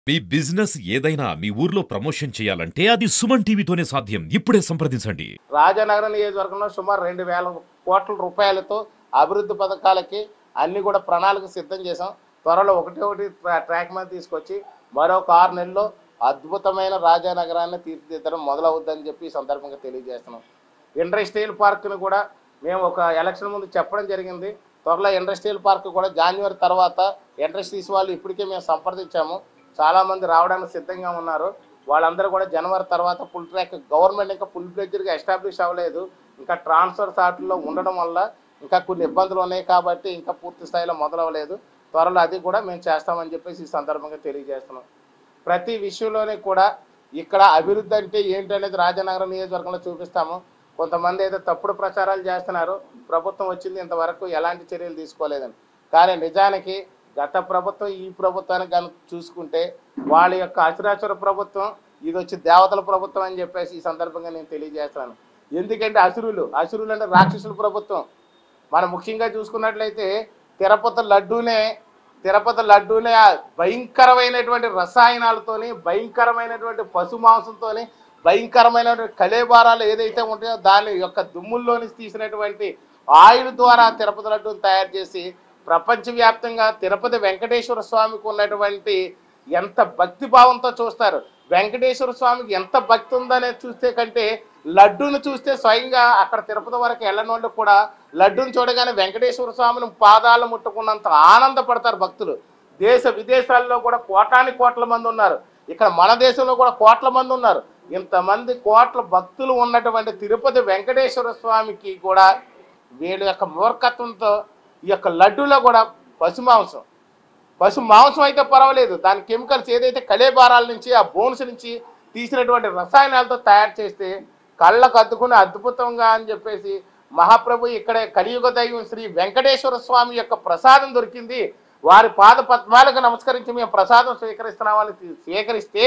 మీ business ఏదైనా మీ ఊర్లో promotion చేయాలంటే అది సుమన్ టీవీతోనే సాధ్యం ఇప్పుడే సంప్రదించండి రాజనగరం నియోజకవర్గంలో సుమారు రెండు వేల కోట్ల రూపాయలతో అభివృద్ధి పథకాలకి అన్ని కూడా ప్రణాళిక సిద్ధం చేసాం త్వరలో ఒకటి ఒకటి ట్రా- ట్రాక్ మీద తీసుకొచ్చి మరొక ఆరు నెలల్లో అద్భుతమైన రాజానగరాన్ని తీర్చిదిద్దడం మొదలవుద్దని చెప్పి ఈ సందర్భంగా తెలియజేస్తున్నాం ఇండస్ట్రియల్ పార్క్ని కూడా మేము ఒక ఎలక్షన్ ముందు చెప్పడం జరిగింది త్వరలో ఇండస్ట్రియల్ పార్క్ కూడా జనవరి తర్వాత ఇండస్ట్రీస్ వాళ్ళు ఇప్పటికే మేము సంప్రదించాము చాలామంది రావడానికి సిద్ధంగా ఉన్నారు వాళ్ళందరూ కూడా జనవరి తర్వాత ఫుల్ ట్రాక్ గవర్నమెంట్ ఇంకా ఫుల్ ఫ్లెడ్జ్డ్గా ఎస్టాబ్లిష్ అవ్వలేదు ఇంకా ట్రాన్స్ఫర్ సార్ట్లో ఉండడం వల్ల ఇంకా కొన్ని ఇబ్బందులు ఉన్నాయి కాబట్టి ఇంకా పూర్తి స్థాయిలో మొదలవ్వలేదు త్వరలో అది కూడా మేము చేస్తామని చెప్పేసి ఈ సందర్భంగా తెలియజేస్తున్నాం ప్రతి విషయంలోనే కూడా ఇక్కడ అభివృద్ధి అంటే ఏంటనేది రాజనగరం నియోజకవర్గంలో చూపిస్తాము కొంతమంది అయితే తప్పుడు ప్రచారాలు చేస్తున్నారు ప్రభుత్వం వచ్చింది ఇంతవరకు ఎలాంటి చర్యలు తీసుకోలేదని కానీ నిజానికి గత ప్రభుత్వం ఈ ప్రభుత్వానికి కనుక చూసుకుంటే వాళ్ళ యొక్క అసురాచుర ప్రభుత్వం ఇది వచ్చి దేవతల ప్రభుత్వం అని చెప్పేసి ఈ సందర్భంగా నేను తెలియజేస్తాను ఎందుకంటే అసురులు అసురులు అంటే రాక్షసుల ప్రభుత్వం మనం ముఖ్యంగా చూసుకున్నట్లయితే తిరుపతి లడ్డూనే తిరుపతి లడ్డూనే ఆ భయంకరమైనటువంటి రసాయనాలతోని భయంకరమైనటువంటి పశు మాంసంతోని భయంకరమైనటువంటి కలేబారాలు ఏదైతే ఉంటాయో దాని యొక్క దుమ్ముల్లోని తీసినటువంటి ఆయిల్ ద్వారా తిరుపతి లడ్డూని తయారు చేసి ప్రపంచవ్యాప్తంగా తిరుపతి వెంకటేశ్వర స్వామికి ఉన్నటువంటి ఎంత భక్తి భావంతో చూస్తారు వెంకటేశ్వర స్వామికి ఎంత భక్తి ఉందనేది చూస్తే కంటే లడ్డూను చూస్తే స్వయంగా అక్కడ తిరుపతి వరకు వెళ్ళని కూడా లడ్డూను చూడగానే వెంకటేశ్వర స్వామిని పాదాలు ముట్టుకున్నంత ఆనందపడతారు భక్తులు దేశ విదేశాల్లో కూడా కోటాని కోట్ల మంది ఉన్నారు ఇక్కడ మన దేశంలో కూడా కోట్ల మంది ఉన్నారు ఇంతమంది కోట్ల భక్తులు ఉన్నటువంటి తిరుపతి వెంకటేశ్వర స్వామికి కూడా వీళ్ళ యొక్క మూర్ఖత్వంతో ఈ యొక్క లడ్డూలో కూడా పశు మాంసం పశు మాంసం అయితే పర్వాలేదు దాని కెమికల్స్ ఏదైతే కళేబారాల నుంచి ఆ బోన్స్ నుంచి తీసినటువంటి రసాయనాలతో తయారు చేస్తే కళ్ళకు అద్దుకుని అద్భుతంగా అని చెప్పేసి మహాప్రభు ఇక్కడ కలియుగ దైవం శ్రీ వెంకటేశ్వర స్వామి యొక్క ప్రసాదం దొరికింది వారి పాద పద్మాలకు నమస్కరించి మేము ప్రసాదం స్వీకరిస్తున్నామని తీ- స్వీకరిస్తే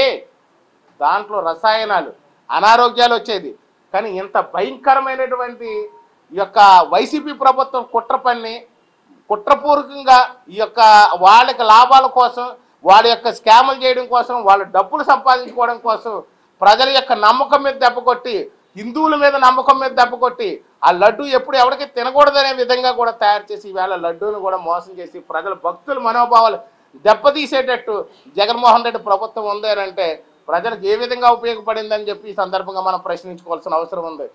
దాంట్లో రసాయనాలు అనారోగ్యాలు వచ్చేది కానీ ఇంత భయంకరమైనటువంటి ఈ యొక్క వైసీపీ ప్రభుత్వం కుట్ర పన్ని కుట్రపూర్వకంగా ఈ యొక్క వాళ్ళకి లాభాల కోసం వాళ్ళ యొక్క స్కాములు చేయడం కోసం వాళ్ళ డబ్బులు సంపాదించుకోవడం కోసం ప్రజల యొక్క నమ్మకం మీద దెబ్బ కొట్టి హిందువుల మీద నమ్మకం మీద దెబ్బ కొట్టి ఆ లడ్డు ఎప్పుడు ఎవరికి తినకూడదనే విధంగా కూడా తయారు చేసి ఈవేళ లడ్డూను కూడా మోసం చేసి ప్రజల భక్తుల మనోభావాలు దెబ్బతీసేటట్టు జగన్మోహన్ రెడ్డి ప్రభుత్వం ఉంది అని అంటే ప్రజలకు ఏ విధంగా ఉపయోగపడిందని చెప్పి ఈ సందర్భంగా మనం ప్రశ్నించుకోవాల్సిన అవసరం ఉంది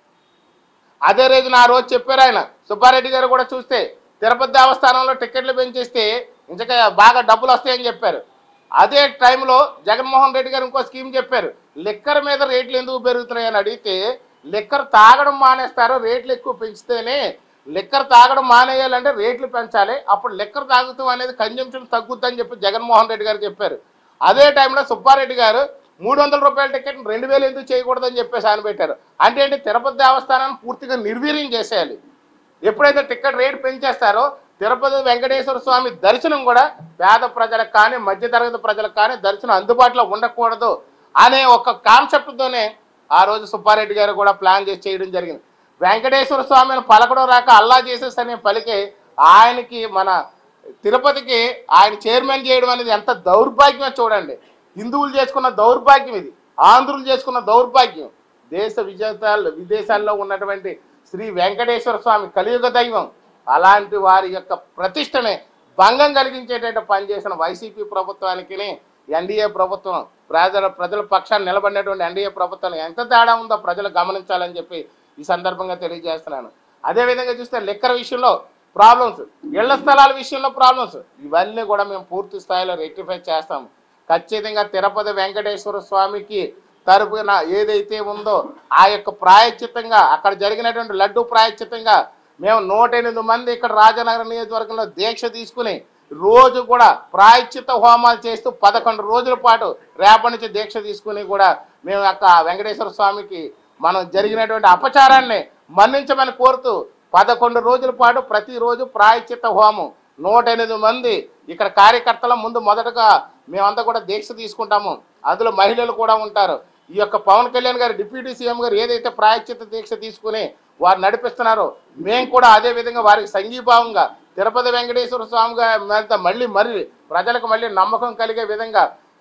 అదే రోజున ఆ రోజు చెప్పారు ఆయన సుబ్బారెడ్డి గారు కూడా చూస్తే తిరుపతి దేవస్థానంలో టికెట్లు పెంచేస్తే ఇంకా బాగా డబ్బులు వస్తాయని చెప్పారు అదే టైంలో జగన్మోహన్ రెడ్డి గారు ఇంకో స్కీమ్ చెప్పారు లిక్కర్ మీద రేట్లు ఎందుకు పెరుగుతున్నాయని అడిగితే లిక్కర్ తాగడం మానేస్తారు రేట్లు ఎక్కువ పెంచితేనే లిక్కర్ తాగడం మానేయాలంటే రేట్లు పెంచాలి అప్పుడు లిక్కర్ తాగుతాం అనేది కన్జంప్షన్ తగ్గుద్దని చెప్పి జగన్మోహన్ రెడ్డి గారు చెప్పారు అదే టైంలో సుబ్బారెడ్డి గారు మూడు వందల రూపాయల టికెట్ రెండు వేలు ఎందుకు చేయకూడదని చెప్పేసి ఆయన పెట్టారు అంటే ఏంటి తిరుపతి దేవస్థానాన్ని పూర్తిగా నిర్వీర్యం చేసేయాలి ఎప్పుడైతే టికెట్ రేట్ పెంచేస్తారో తిరుపతి వెంకటేశ్వర స్వామి దర్శనం కూడా పేద ప్రజలకు కానీ మధ్యతరగతి ప్రజలకు కానీ దర్శనం అందుబాటులో ఉండకూడదు అనే ఒక కాన్సెప్ట్తోనే ఆ రోజు సుబ్బారెడ్డి గారు కూడా ప్లాన్ చేసి చేయడం జరిగింది వెంకటేశ్వర స్వామిని పలకడం రాక అల్లా చేసేసని పలికి ఆయనకి మన తిరుపతికి ఆయన చైర్మన్ చేయడం అనేది ఎంత దౌర్భాగ్యమో చూడండి హిందువులు చేసుకున్న దౌర్భాగ్యం ఇది ఆంధ్రులు చేసుకున్న దౌర్భాగ్యం దేశ విజేతాలు విదేశాల్లో ఉన్నటువంటి శ్రీ వెంకటేశ్వర స్వామి కలియుగ దైవం అలాంటి వారి యొక్క ప్రతిష్టని భంగం కలిగించేటట్టు పనిచేసిన వైసీపీ ప్రభుత్వానికి ఎన్డీఏ ప్రభుత్వం ప్రజల ప్రజల పక్షాన్ని నిలబడినటువంటి ఎన్డీఏ ప్రభుత్వం ఎంత తేడా ఉందో ప్రజలు గమనించాలని చెప్పి ఈ సందర్భంగా తెలియజేస్తున్నాను అదేవిధంగా చూస్తే లిక్కర్ విషయంలో ప్రాబ్లమ్స్ ఇళ్ల స్థలాల విషయంలో ప్రాబ్లమ్స్ ఇవన్నీ కూడా మేము పూర్తి స్థాయిలో రెక్టిఫై చేస్తాము ఖచ్చితంగా తిరుపతి వెంకటేశ్వర స్వామికి తరపున ఏదైతే ఉందో ఆ యొక్క ప్రాయశ్చిత్తంగా అక్కడ జరిగినటువంటి లడ్డు ప్రాయశ్చిత్తంగా మేము నూట ఎనిమిది మంది ఇక్కడ రాజనగరం నియోజకవర్గంలో దీక్ష తీసుకుని రోజు కూడా ప్రాయశ్చిత్త హోమాలు చేస్తూ పదకొండు రోజుల పాటు రేపటి నుంచి దీక్ష తీసుకుని కూడా మేము యొక్క వెంకటేశ్వర స్వామికి మనం జరిగినటువంటి అపచారాన్ని మన్నించమని కోరుతూ పదకొండు రోజుల పాటు ప్రతిరోజు ప్రాయశ్చిత్త హోమం నూట ఎనిమిది మంది ఇక్కడ కార్యకర్తల ముందు మొదటగా మేమంతా కూడా దీక్ష తీసుకుంటాము అందులో మహిళలు కూడా ఉంటారు ఈ యొక్క పవన్ కళ్యాణ్ గారు డిప్యూటీ సీఎం గారు ఏదైతే ప్రాయశ్చిత్త దీక్ష తీసుకుని వారు నడిపిస్తున్నారో మేము కూడా అదే విధంగా వారికి సంఘీభావంగా తిరుపతి వెంకటేశ్వర స్వామి గారి మీద మళ్ళీ మరి ప్రజలకు మళ్ళీ నమ్మకం కలిగే విధంగా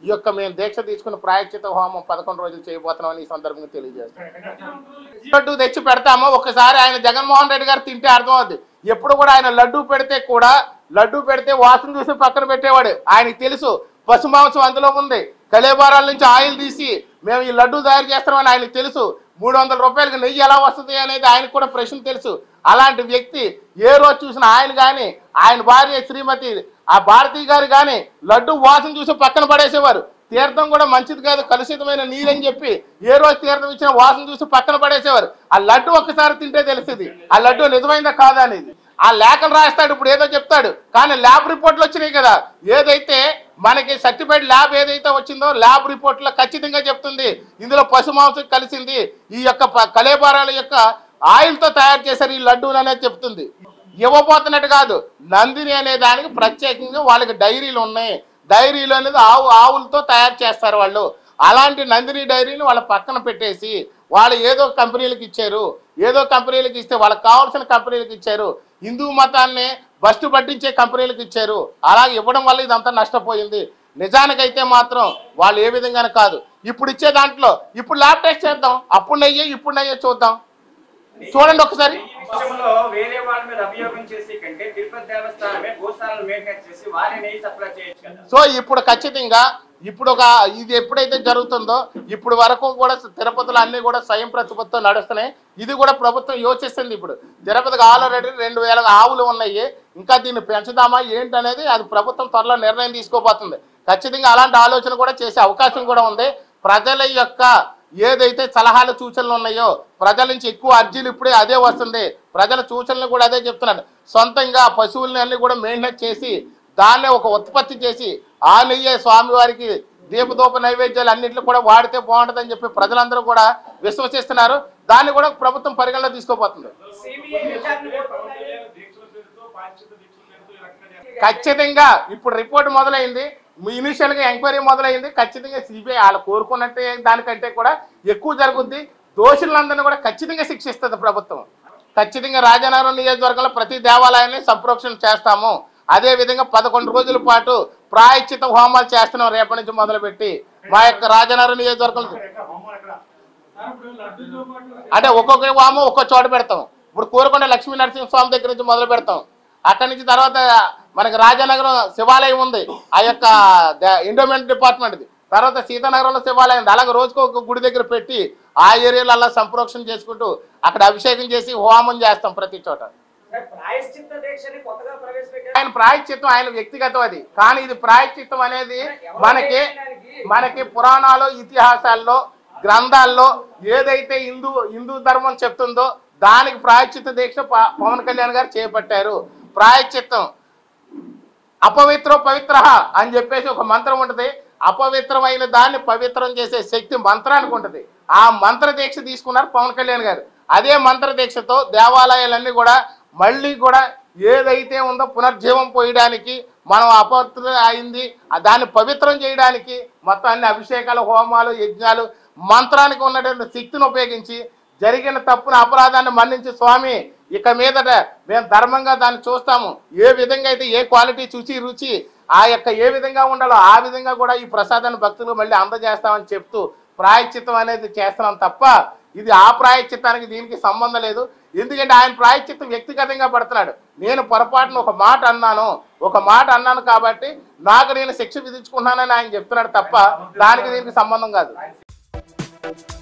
ఈ యొక్క మేము దీక్ష తీసుకున్న ప్రాయశ్చిత హోమం పదకొండు రోజులు చేయబోతున్నామని ఈ సందర్భంగా తెలియజేస్తాం లడ్డు తెచ్చి పెడతామో ఒకసారి ఆయన జగన్మోహన్ రెడ్డి గారు తింటే అర్థం అవుద్ది ఎప్పుడు కూడా ఆయన లడ్డు పెడితే కూడా లడ్డు పెడితే వాసన చూసి పక్కన పెట్టేవాడు ఆయనకి తెలుసు పశుమాంసం అందులో ఉంది కలేబారాల నుంచి ఆయిల్ తీసి మేము ఈ లడ్డు తయారు చేస్తామని ఆయనకు తెలుసు మూడు వందల రూపాయలకి నెయ్యి ఎలా వస్తుంది అనేది ఆయనకు కూడా ప్రశ్న తెలుసు అలాంటి వ్యక్తి ఏ రోజు చూసినా ఆయన కానీ ఆయన భార్య శ్రీమతి ఆ భారతి గారు కానీ లడ్డు వాసన చూసి పక్కన పడేసేవారు తీర్థం కూడా మంచిది కాదు కలుషితమైన నీరని చెప్పి ఏ రోజు తీర్థం ఇచ్చిన వాసన చూసి పక్కన పడేసేవారు ఆ లడ్డు ఒక్కసారి తింటే తెలుస్తుంది ఆ లడ్డు నిజమైందా కాదా అనేది ఆ లేఖలు రాస్తాడు ఇప్పుడు ఏదో చెప్తాడు కానీ ల్యాబ్ రిపోర్ట్లు వచ్చినాయి కదా ఏదైతే మనకి సర్టిఫైడ్ ల్యాబ్ ఏదైతే వచ్చిందో ల్యాబ్ రిపోర్ట్లో ఖచ్చితంగా చెప్తుంది ఇందులో పశు మాంసం కలిసింది ఈ యొక్క ప- కలేబారాల యొక్క ఆయిల్తో తయారు చేశారు ఈ లడ్డూలు అనేది చెప్తుంది ఇవ్వబోతున్నట్టు కాదు నందిని అనే దానికి ప్రత్యేకంగా వాళ్ళకి డైరీలు ఉన్నాయి డైరీలు అనేది ఆవు ఆవులతో తయారు చేస్తారు వాళ్ళు అలాంటి నందిని డైరీని వాళ్ళ పక్కన పెట్టేసి వాళ్ళు ఏదో కంపెనీలకు ఇచ్చారు ఏదో కంపెనీలకు ఇస్తే వాళ్ళకి కావాల్సిన కంపెనీలకు ఇచ్చారు హిందూ మతాన్ని బస్టు పట్టించే కంపెనీలకు ఇచ్చారు అలా ఇవ్వడం వల్ల ఇదంతా నష్టపోయింది నిజానికైతే మాత్రం వాళ్ళు ఏ విధంగానే కాదు ఇప్పుడు ఇచ్చే దాంట్లో ఇప్పుడు ల్యాబ్ టెస్ట్ చేద్దాం అప్పుడు నయ్యే ఇప్పుడు నయ్యే చూద్దాం చూడండి ఒకసారి ఈ విషయంలో వేరే వాళ్ళ మీద అభియోగం చేసి కంటే తిరుపతి దేవస్థానమే గోశాలను మెయింటైన్ చేసి వారే నెయ్యి సప్లై చేయొచ్చు కదా సో ఇప్పుడు ఖచ్చితంగా ఇప్పుడు ఒక ఇది ఎప్పుడైతే జరుగుతుందో ఇప్పుడు వరకు కూడా తిరుపతిలో అన్ని కూడా స్వయం ప్రతిపత్తితో నడుస్తున్నాయి ఇది కూడా ప్రభుత్వం యోచిస్తుంది ఇప్పుడు తిరుపతికి ఆల్రెడీ రెండు వేల ఆవులు ఉన్నాయి ఇంకా దీన్ని పెంచుదామా ఏంటనేది అది ప్రభుత్వం త్వరలో నిర్ణయం తీసుకోబోతుంది ఖచ్చితంగా అలాంటి ఆలోచన కూడా చేసే అవకాశం కూడా ఉంది ప్రజల యొక్క ఏదైతే సలహాలు సూచనలు ఉన్నాయో ప్రజల నుంచి ఎక్కువ అర్జీలు ఇప్పుడే అదే వస్తుంది ప్రజల సూచనలు కూడా అదే చెప్తున్నాడు సొంతంగా పశువుల్ని అన్ని కూడా మెయింటైన్ చేసి దాన్నే ఒక ఉత్పత్తి చేసి ఆ నెయ్యే స్వామివారికి దీపదూప నైవేద్యాలు అన్నింటిలో కూడా వాడితే బాగుంటుందని చెప్పి ప్రజలందరూ కూడా విశ్వసిస్తున్నారు దాన్ని కూడా ప్రభుత్వం పరిగణలో తీసుకోబోతుంది సిబిఐ విచారణ కోరుకుంటుంది. ఖచ్చితంగా ఇప్పుడు రిపోర్ట్ మొదలైంది ఇనిషియల్ గా ఎంక్వైరీ మొదలైంది ఖచ్చితంగా సిబిఐ వాళ్ళు కోరుకున్నట్టే దానికంటే కూడా ఎక్కువ జరుగుద్ది దోషులందరినీ కూడా ఖచ్చితంగా శిక్షిస్తుంది ప్రభుత్వం ఖచ్చితంగా రాజనగరం నియోజకవర్గంలో ప్రతి దేవాలయాన్ని సంప్రోక్షణ చేస్తాము అదే విధంగా పదకొండు రోజుల పాటు ప్రాయశ్చిత హోమాలు చేస్తున్నాం రేపటి నుంచి మొదలుపెట్టి మా యొక్క రాజనగరం నియోజకవర్గం అంటే ఒక్కొక్క వాము ఒక్కొక్క చోట పెడతాం ఇప్పుడు కోరుకొండ లక్ష్మీ నరసింహస్వామి దగ్గర నుంచి మొదలు పెడతాం అక్కడి నుంచి తర్వాత మనకి రాజానగరం శివాలయం ఉంది ఆ యొక్క ఎండోమెంట్ డిపార్ట్మెంట్ది తర్వాత సీతానగరంలో శివాలయం ఉంది అలాగే రోజుకు ఒక గుడి దగ్గర పెట్టి ఆ ఏరియాలో అలా సంప్రోక్షణ చేసుకుంటూ అక్కడ అభిషేకం చేసి హోమం చేస్తాం ప్రతి చోట సార్, ప్రాయశ్చిత్త దీక్షని కొత్తగా ప్రవేశపెట్టారు ఆయన ప్రాయశ్చిత్తం ఆయన వ్యక్తిగతం అది కానీ ఇది ప్రాయశ్చిత్తం అనేది మనకి మనకి పురాణాలు ఇతిహాసాల్లో గ్రంథాల్లో ఏదైతే హిందూ హిందూ ధర్మం చెప్తుందో దానికి ప్రాయశ్చిత్త దీక్ష ప- పవన్ కళ్యాణ్ గారు చేపట్టారు ప్రాయశ్చిత్తం అపవిత్రో పవిత్ర అని చెప్పేసి ఒక మంత్రం ఉంటుంది అపవిత్రమైన దాన్ని పవిత్రం చేసే శక్తి మంత్రానికి ఉంటుంది ఆ మంత్ర దీక్ష తీసుకున్నారు పవన్ కళ్యాణ్ గారు అదే మంత్ర దీక్షతో దేవాలయాలన్నీ కూడా మళ్ళీ కూడా ఏదైతే ఉందో పునర్జీవం పోయడానికి మనం అపవిత్ర అయింది ఆ దాన్ని పవిత్రం చేయడానికి మొత్తం అన్ని అభిషేకాలు హోమాలు యజ్ఞాలు మంత్రానికి ఉన్నటువంటి శక్తిని ఉపయోగించి జరిగిన తప్పున అపరాధాన్ని మన్నించి స్వామి ఇక మీదట మేము ధర్మంగా దాన్ని చూస్తాము ఏ విధంగా అయితే ఏ క్వాలిటీ చూసి రుచి ఆ యొక్క ఏ విధంగా ఉండాలో ఆ విధంగా కూడా ఈ ప్రసాదాన్ని భక్తులు మళ్ళీ అందజేస్తామని చెప్తూ ప్రాయశ్చిత్తం అనేది చేస్తున్నాం తప్ప ఇది ఆ ప్రాయశ్చిత్తానికి దీనికి సంబంధం లేదు ఎందుకంటే ఆయన ప్రాయశ్చిత్తం వ్యక్తిగతంగా పడుతున్నాడు నేను పొరపాటున ఒక మాట అన్నాను ఒక మాట అన్నాను కాబట్టి నాకు నేను శిక్ష విధించుకున్నానని ఆయన చెప్తున్నాడు తప్ప దానికి దీనికి సంబంధం కాదు